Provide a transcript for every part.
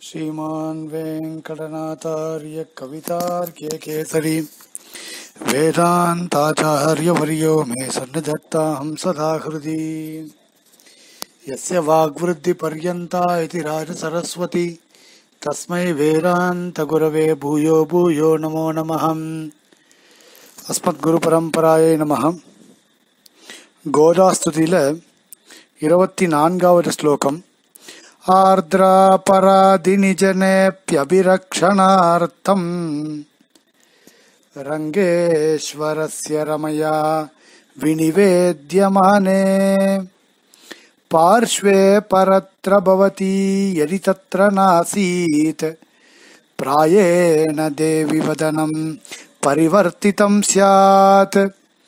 श्रीमान् वेङ्कटनाथार्य कवितार्क्य केसरी वेदान्ताचार्यवर्यो मे सन्निधत्तां सदा हृदि यस्य वाग्वृद्धिपर्यन्ता इति राजसरस्वती तस्मै वेदान्तगुरवे भूयो भूयो नमो नमः அஸ்மத்குருபரம்பராயை நமः கோதாஸ்துதியில் இருபத்தி நான்காவது ஸ்லோகம் आर्द्रापराधिनिजनेऽप्यभिरक्षणार्थम् रङ्गेश्वरस्य रमया विनिवेद्यमाने पार्श्वे परत्र भवती यदि तत्र नासीत् प्रायेण देवि वदनं परिवर्तितं स्यात्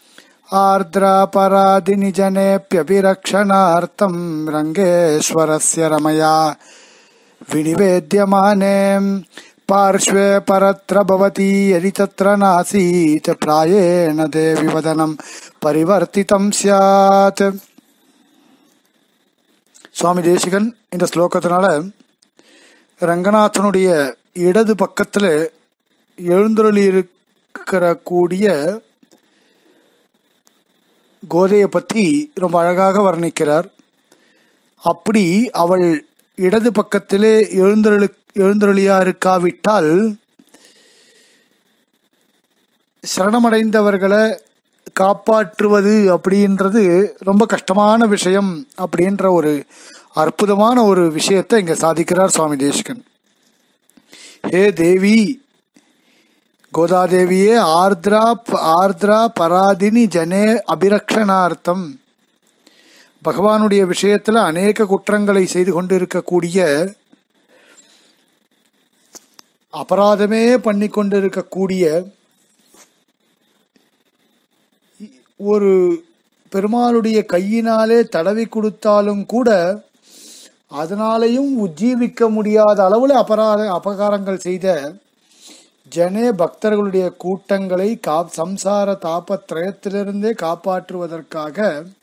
आर्द्रापराधिनिजनेऽप्यभिरक्षणार्थं रङ्गेश्वरस्य रमया विनिवेद्यमाने पार्श्वे परत्र भवती यदि तत्र नासीत् प्रायेण देवि वदनं परिवर्तितं स्यात् சுவாமி தேசிகன் இந்த ஸ்லோகத்தினால ரங்கநாதனுடைய இடது பக்கத்தில் எழுந்தருளி இருக்கிற கூடிய கோதையை பற்றி ரொம்ப அழகாக வர்ணிக்கிறார் அப்படி அவள் இடது பக்கத்திலே எழுந்தருளு எழுந்தருளியா இருக்காவிட்டால் சரணமடைந்தவர்களை காப்பாற்றுவது அப்படின்றது ரொம்ப கஷ்டமான விஷயம் அப்படின்ற ஒரு அற்புதமான ஒரு விஷயத்தை இங்கே சாதிக்கிறார் சுவாமி தேசிகன் ஹே தேவி கோதாதேவியே ஆர்திரா ஆர்திரா பராதினி ஜனே அபிரக்ஷணார்த்தம் பகவானுடைய விஷயத்துல அநேக குற்றங்களை செய்து கொண்டிருக்கக்கூடிய அபராதமே பண்ணி கொண்டிருக்கக்கூடிய ஒரு பெருமாளுடைய கையினாலே தடவி கொடுத்தாலும் கூட அதனாலையும் உஜ்ஜீவிக்க முடியாத அளவில் அபராத அபகாரங்கள் செய்த ஜனே பக்தர்களுடைய கூட்டங்களை கா சம்சார தாபத்திரயத்திலிருந்தே காப்பாற்றுவதற்காக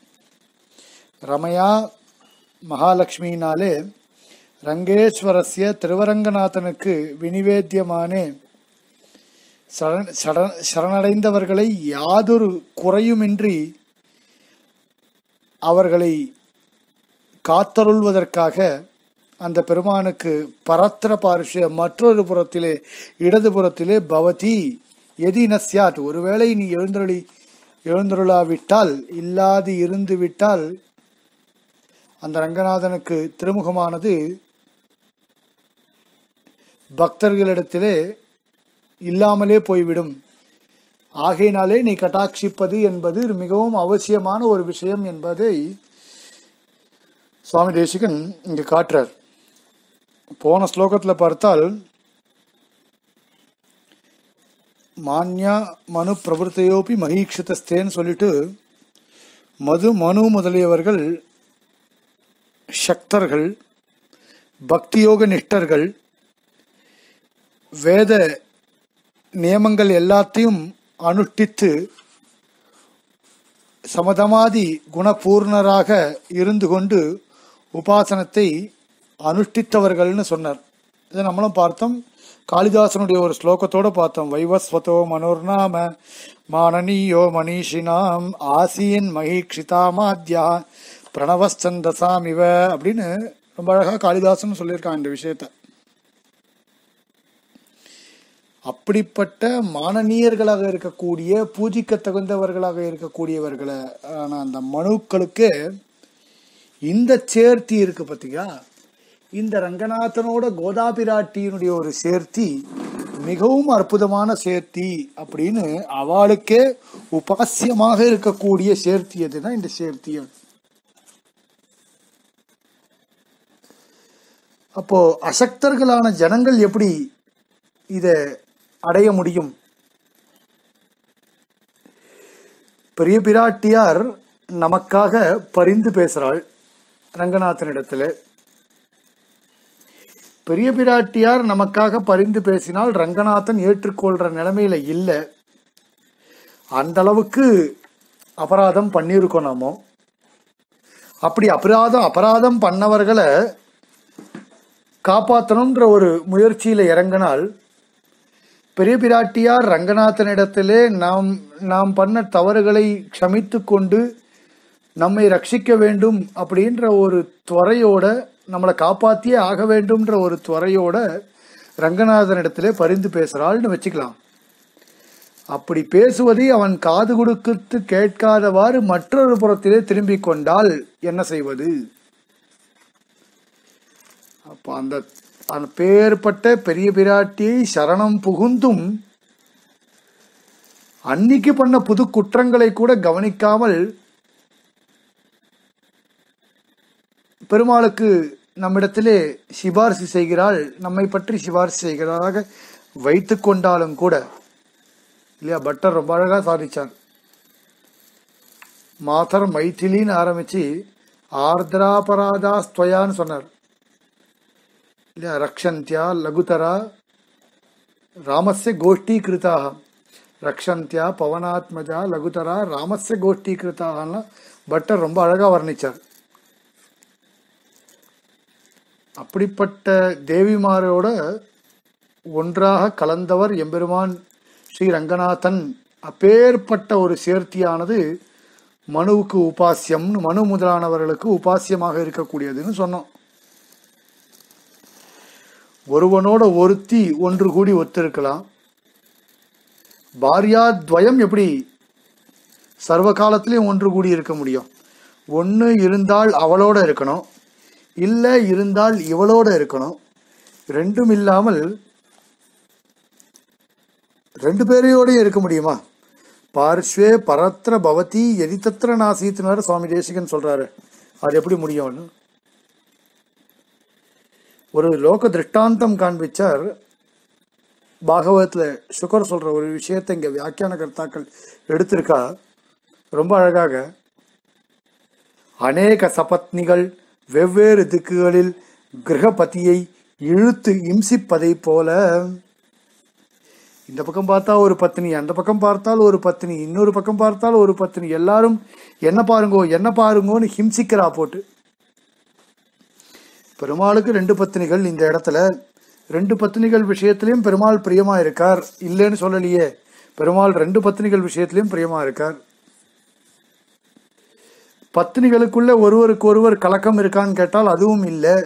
ரமயா மகாலட்சுமியினாலே ரங்கேஸ்வரஸ்ய திருவரங்கநாதனுக்கு வினிவேத்தியமானே சரண் சரண சரணடைந்தவர்களை யாதொரு குறையுமின்றி அவர்களை காத்தருள்வதற்காக அந்த பெருமானுக்கு பரத்திர பார்ஷ மற்றொரு புறத்திலே இடது புறத்திலே பவதி எதி நஸ்யாத் ஒருவேளை நீ எழுந்தருளி எழுந்தருளாவிட்டால் இல்லாது இருந்து விட்டால் அந்த ரங்கநாதனுக்கு திருமுகமானது பக்தர்களிடத்திலே இல்லாமலே போய்விடும் ஆகையினாலே நீ கட்டாட்சிப்பது என்பது மிகவும் அவசியமான ஒரு விஷயம் என்பதை சுவாமி தேசிகன் இங்கு காட்டுறார் போன ஸ்லோகத்தில் பார்த்தால் மான்யா மனு பிரபுத்தையோப்பி மகீக்ஷிதஸ்தேன்னு சொல்லிட்டு மது மனு முதலியவர்கள் சக்தர்கள் பக்தியோக நிஷ்டர்கள் வேத நியமங்கள் எல்லாத்தையும் அனுஷ்டித்து சமதமாதி குணபூர்ணராக இருந்து கொண்டு உபாசனத்தை அனுஷ்டித்தவர்கள்னு சொன்னார் இதை நம்மளும் பார்த்தோம் காளிதாசனுடைய ஒரு ஸ்லோகத்தோடு பார்த்தோம் வைவஸ்வதோ மனோர்நாம மானனீயோ மனிஷினாம் ஆசீன் மகிக்ஷிதாமாத்யா பிரணவச்சந்தசாம் இவ அப்படின்னு ரொம்ப அழகாக காளிதாசன் சொல்லியிருக்கான் இந்த விஷயத்த அப்படிப்பட்ட மானனீயர்களாக இருக்கக்கூடிய பூஜிக்க தகுந்தவர்களாக இருக்கக்கூடியவர்களை ஆன அந்த மனுக்களுக்கு இந்த சேர்த்தி இருக்கு பார்த்தீங்களா இந்த ரங்கநாதனோட கோதாபிராட்டியினுடைய ஒரு சேர்த்தி மிகவும் அற்புதமான சேர்த்தி அப்படின்னு அவளுக்கே உபாசியமாக இருக்கக்கூடிய சேர்த்தி எதுனா இந்த சேர்த்தி அப்போ அசக்தர்களான ஜனங்கள் எப்படி இதை அடைய முடியும் பெரிய பிராட்டியார் நமக்காக பரிந்து பேசுறாள் ரங்கநாதனிடத்துல பெரிய பிராட்டியார் நமக்காக பரிந்து பேசினால் ரங்கநாதன் ஏற்றுக்கொள்ற நிலைமையில இல்லை அந்த அளவுக்கு அபராதம் பண்ணியிருக்கோம் நாமோ அப்படி அபராதம் அபராதம் பண்ணவர்களை காப்பாற்றணுன்ற ஒரு முயற்சியில் இறங்கினால் பெரிய பிராட்டியார் ரங்கநாதனிடத்திலே நாம் நாம் பண்ண தவறுகளை க்ஷமித்து கொண்டு நம்மை ரட்சிக்க வேண்டும் அப்படின்ற ஒரு துறையோட நம்மளை காப்பாத்தியே ஆக வேண்டும்ன்ற ஒரு துறையோட ரங்கநாதனிடத்திலே பரிந்து பேசுறாள்னு வச்சுக்கலாம் அப்படி பேசுவதை அவன் காது கொடுத்து கேட்காதவாறு மற்றொரு புறத்திலே திரும்பிக் கொண்டால் என்ன செய்வது அப்ப அந்த அந்த பேர்பட்ட பெரிய பிராட்டியை சரணம் புகுந்தும் அன்னிக்கு பண்ண புது குற்றங்களை கூட கவனிக்காமல் பெருமாளுக்கு நம்மிடத்திலே சிபாரிசு செய்கிறாள் நம்மை பற்றி சிபாரிசு செய்கிறதாக வைத்து கொண்டாலும் கூட இல்லையா பட்டர் ரொம்ப அழகா சாதிச்சார் மாதர் மைथिலின்னு ஆரம்பிச்சு ஆர்திராபராதா ஸ்துவயான்னு சொன்னார் இல்லையா ரக்ஷந்தியா லகுதரா ராமஸ்ய கோஷ்டீகிருதாக ரக்ஷந்தியா பவனாத்மஜா லகுதரா ராமஸ்ய கோஷ்டீகிருத்தாகனா பட்டர் ரொம்ப அழகா வர்ணிச்சார் அப்படிப்பட்ட தேவிமாரோட ஒன்றாக கலந்தவர் எம்பெருமான் ஸ்ரீ ரங்கநாதன் அப்பேற்பட்ட ஒரு சேர்த்தியானது மனுவுக்கு உபாசியம்னு மனு முதலானவர்களுக்கு உபாசியமாக இருக்கக்கூடியதுன்னு சொன்னோம் ஒருவனோட ஒருத்தி ஒன்று கூடி ஒத்திருக்கலாம் பாரியாத்வயம் எப்படி சர்வ காலத்திலையும் ஒன்று கூடி இருக்க முடியும் ஒன்று இருந்தால் அவளோட இருக்கணும் இல்லை இருந்தால் இவளோட இருக்கணும் ரெண்டும் இல்லாமல் ரெண்டு பேரையோடய இருக்க முடியுமா பார்ஸ்வே பரத்ர பவதி எதித்தத்திர நாசீத்துனாரு சுவாமி தேசிகன் சொல்றாரு அது எப்படி முடியும்னு ஒரு லோக திருஷ்டாந்தம் காண்பிச்சார் பாகவதத்துல சுகர் சொல்ற ஒரு விஷயத்தை இங்க வியாக்கியான கர்த்தாக்கள் எடுத்திருக்கா ரொம்ப அழகாக அநேக சபத்னிகள் வெவ்வேறு திக்குகளில் கிரகபதியை இழுத்து இம்சிப்பதை போல இந்த பக்கம் பார்த்தா ஒரு பத்தினி அந்த பக்கம் பார்த்தால் ஒரு பத்தினி இன்னொரு பக்கம் பார்த்தால் ஒரு பத்தினி எல்லாரும் என்ன பாருங்கோ என்ன பாருங்கோன்னு ஹிம்சிக்கிறா போட்டு பெருமாளுக்கு ரெண்டு பத்தினிகள் இந்த இடத்துல ரெண்டு பத்தினிகள் விஷயத்திலையும் பெருமாள் பிரியமா இருக்கார் இல்லைன்னு சொல்லலையே பெருமாள் ரெண்டு பத்தினிகள் விஷயத்திலையும் பிரியமா இருக்கார் பத்தினிகளுக்குள்ள ஒருவருக்கு ஒருவர் கலக்கம் இருக்கான்னு கேட்டால் அதுவும் இல்லை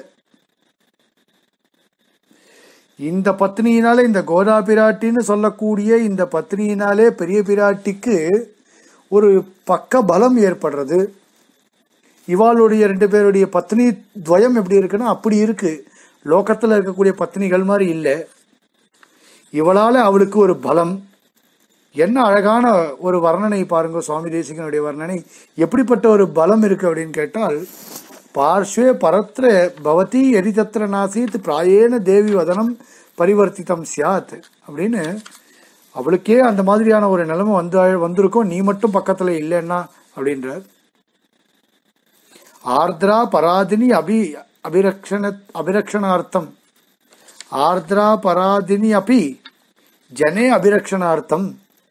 இந்த பத்னியினாலே இந்த கோதா பிராட்டின்னு சொல்லக்கூடிய இந்த பத்னியினாலே பெரிய பிராட்டிக்கு ஒரு பக்க பலம் ஏற்படுறது இவாளுடைய ரெண்டு பேருடைய பத்னி துவயம் எப்படி இருக்குன்னா அப்படி இருக்கு லோகத்துல இருக்கக்கூடிய பத்னிகள் மாதிரி இல்லை இவளால அவளுக்கு ஒரு பலம் என்ன அழகான ஒரு வர்ணனை பாருங்க சுவாமி தேசிகனுடைய வர்ணனை எப்படிப்பட்ட ஒரு பலம் இருக்கு அப்படின்னு கேட்டால் பார்ஷ்வே பரத்ர பவதி எரிதத்திர நாசீத் பிராயேன தேவி வதனம் பரிவர்த்திதம் சியாத் அப்படின்னு அவளுக்கே அந்த மாதிரியான ஒரு நிலைமை வந்து வந்திருக்கும் நீ மட்டும் பக்கத்துல இல்லைன்னா அப்படின்றார் ஆர்திரா பராதினி அபி அபிரக்ஷண அபிரக்ஷணார்த்தம் ஆர்திரா பராதினி அபி ஜனே அபிரக்ஷணார்த்தம்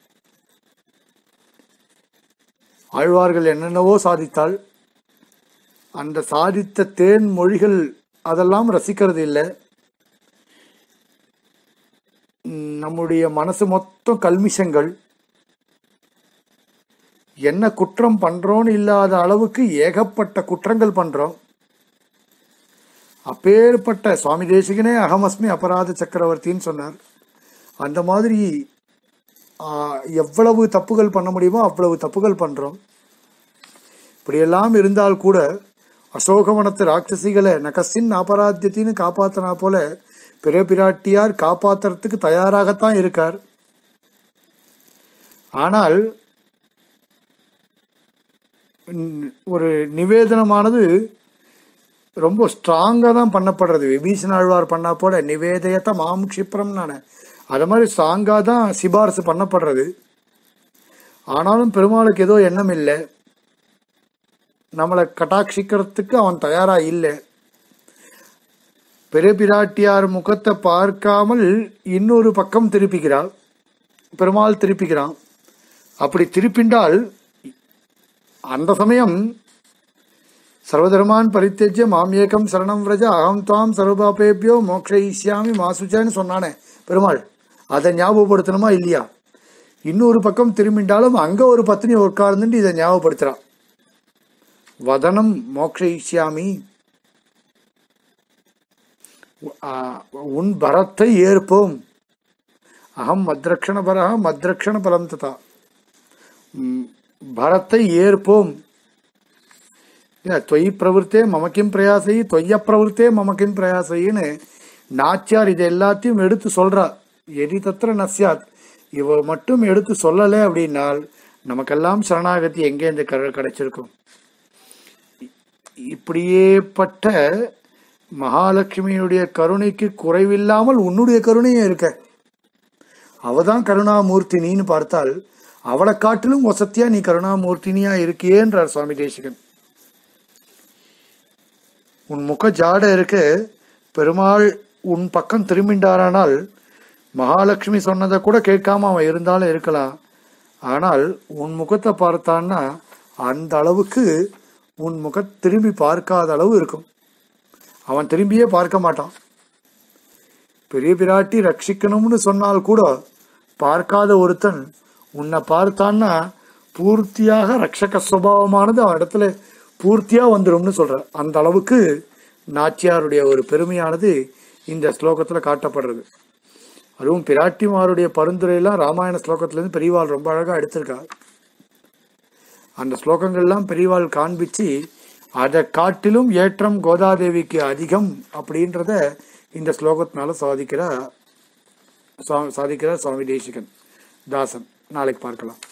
ஆழ்வார்கள் என்னென்னவோ சாதித்தாள் அந்த சாதித்த தேன் மொழிகள் அதெல்லாம் ரசிக்கிறது இல்லை உம், நம்முடைய மனசு மொத்தம் கல்மிஷங்கள் என்ன குற்றம் பண்றோம்னு இல்லாத அளவுக்கு ஏகப்பட்ட குற்றங்கள் பண்றோம் அப்பேற்பட்ட சுவாமி தேசிகனே அகமஸ்மி அபராத சக்கரவர்த்தின்னு சொன்னார் அந்த மாதிரி ஆ, எவ்வளவு தப்புகள் பண்ண முடியுமோ அவ்வளவு தப்புகள் பண்றோம் இப்படியெல்லாம் இருந்தால் கூட அசோகவனத்து ராட்சசிகளை நகசின் அபராத்தியத்தின்னு காப்பாத்தினா போல பிற பிராட்டியார் காப்பாத்துறதுக்கு தயாராகத்தான் இருக்கார் ஆனால் ம், ஒரு நிவேதனமானது ரொம்ப ஸ்ட்ராங்காக தான் பண்ணப்படுறது விபீஷன் ஆழ்வார் பண்ணா போல நிவேதயத்த மாம் க்ஷிப்ரம் நானே அது மாதிரி ஸ்ட்ராங்காக தான் சிபாரிசு பண்ணப்படுறது ஆனாலும் பெருமாளுக்கு ஏதோ எண்ணம் இல்லை நம்மளை கட்டாட்சிக்கிறதுக்கு அவன் தயாரா இல்லை பெரிய பிராட்டியார் முகத்தை பார்க்காமல் இன்னொரு பக்கம் திருப்பிக்கிறாள் பெருமாள் திருப்பிக்கிறான் அப்படி திருப்பிண்டால் அந்த சமயம் சர்வதர்மான் பரித்தேஜ்ய மாம் ஏகம் சரணம் விரஜ அகம் தாம் சர்வபாபேபியோ மோக்ஷயிஷ்யாமி மாசுச்சேன்னு சொன்னானே பெருமாள் அதை ஞாபகப்படுத்தணுமா இல்லையா இன்னொரு பக்கம் திரும்பிண்டாலும் அங்க ஒரு பத்னி உட்கார்ந்துட்டு இதை ஞாபகப்படுத்துறா வதனம் மோக்ஷயிஷ்யாமி ஆ, உன் பரத்தை ஏற்போம் அகம் மத்ரக்ஷண பரஹ மத்ரக்ஷண பலம் ததா ம், பரத்தை ஏற்போம் இல்ல, தொய் பிரவருத்தே மமக்கிம் பிரயாசை தொய்ய பிரவருத்தே மமக்கிம் பிரயாசைன்னு நாச்சியார் இது எல்லாத்தையும் எடுத்து சொல்றா எரி தத்திர நஸ்யாத் இவ மட்டும் எடுத்து சொல்லலை அப்படின்னால் நமக்கெல்லாம் சரணாகதி எங்கே இந்த க கிடைச்சிருக்கும் இப்படியேப்பட்ட மகாலட்சுமியுடைய கருணைக்கு குறைவில்லாமல் உன்னுடைய கருணையும் இருக்க அவதான் கருணாமூர்த்தினின்னு பார்த்தால் அவளை காட்டிலும் வசத்தியா நீ கருணாமூர்த்தினியா இருக்கியேன்றார் சுவாமி தேசிகன் உன் முக ஜாட இருக்கு பெருமாள் உன் பக்கம் திரும்பிண்டாரானால் மகாலட்சுமி சொன்னதை கூட கேட்காம அவன் இருந்தாலும் இருக்கலாம் ஆனால் உன் முகத்தை பார்த்தான்னா அந்த அளவுக்கு உன் முக திரும்பி பார்க்காத அளவு இருக்கும் அவன் திரும்பியே பார்க்க மாட்டான் பெரிய பிராட்டி ரட்சிக்கணும்னு சொன்னால் கூட பார்க்காத ஒருத்தன் உன்னை பார்த்தான்னா பூர்த்தியாக ரட்சக சுபாவமானது அவன் இடத்துல பூர்த்தியா வந்துரும்னு சொல்ற அந்த அளவுக்கு நாச்சியாருடைய ஒரு பெருமையானது இந்த ஸ்லோகத்துல காட்டப்படுறது அதுவும் பிராட்டிமாருடைய பரிந்துரையெல்லாம் ராமாயண ஸ்லோகத்திலேருந்து பெரியவாள் ரொம்ப அழகா எடுத்திருக்கா அந்த ஸ்லோகங்கள்லாம் பெரியவாள் காண்பிச்சு அதை காட்டிலும் ஏற்றம் கோதாதேவிக்கு அதிகம் அப்படின்றத இந்த ஸ்லோகத்தினால சாதிக்கிற சுவா- சாதிக்கிறார் சுவாமி தேசிகன் தாசன் நாளைக்கு பார்க்கலாம்